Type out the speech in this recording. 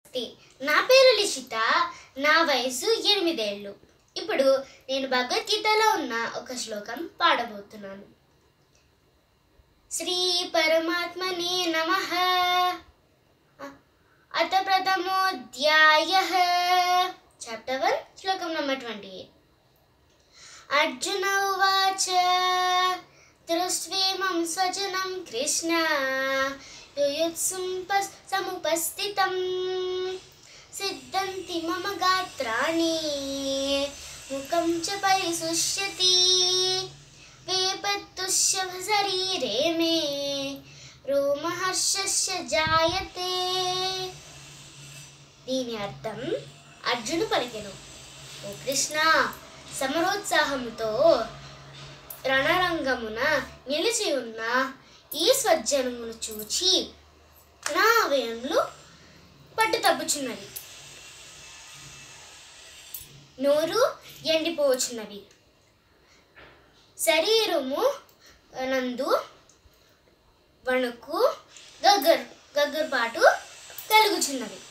నమస్తే నా పేరు లిషిత నా వయసు ఎనిమిదేళ్ళు ఇప్పుడు నేను భగవద్గీతలో ఉన్న ఒక శ్లోకం పాడబోతున్నాను శ్రీ పరమాత్మనే నమ అత ప్రథమోధ్యాయ చాప్టర్ వన్ శ్లోకం నెంబర్ ట్వంటీ ఎయిట్ అర్జున ఉవాచ దృష్ట్వేమం స్వజనం కృష్ణ యుయుత్సుం పస్- సముపస్థితం సిద్ధంతి మమ గాత్రాణి ముఖం చ పరిశుష్యతి వేపత్తుష్య శరీరే మే రోమహర్షస్య జాయతే దీని అర్థం అర్జును పలికెను ఓ కృష్ణ సమరోత్సాహముతో రణరంగమున నిలిచి ఉన్న ఈ స్వజ్జనమును చూచి నా అవయములు పట్టు తప్పుచున్నవి నోరు ఎండిపోవచ్చున్నవి శరీరము నందు వణుకు గగ్గర్ గగ్గరపాటు కలుగుచున్నవి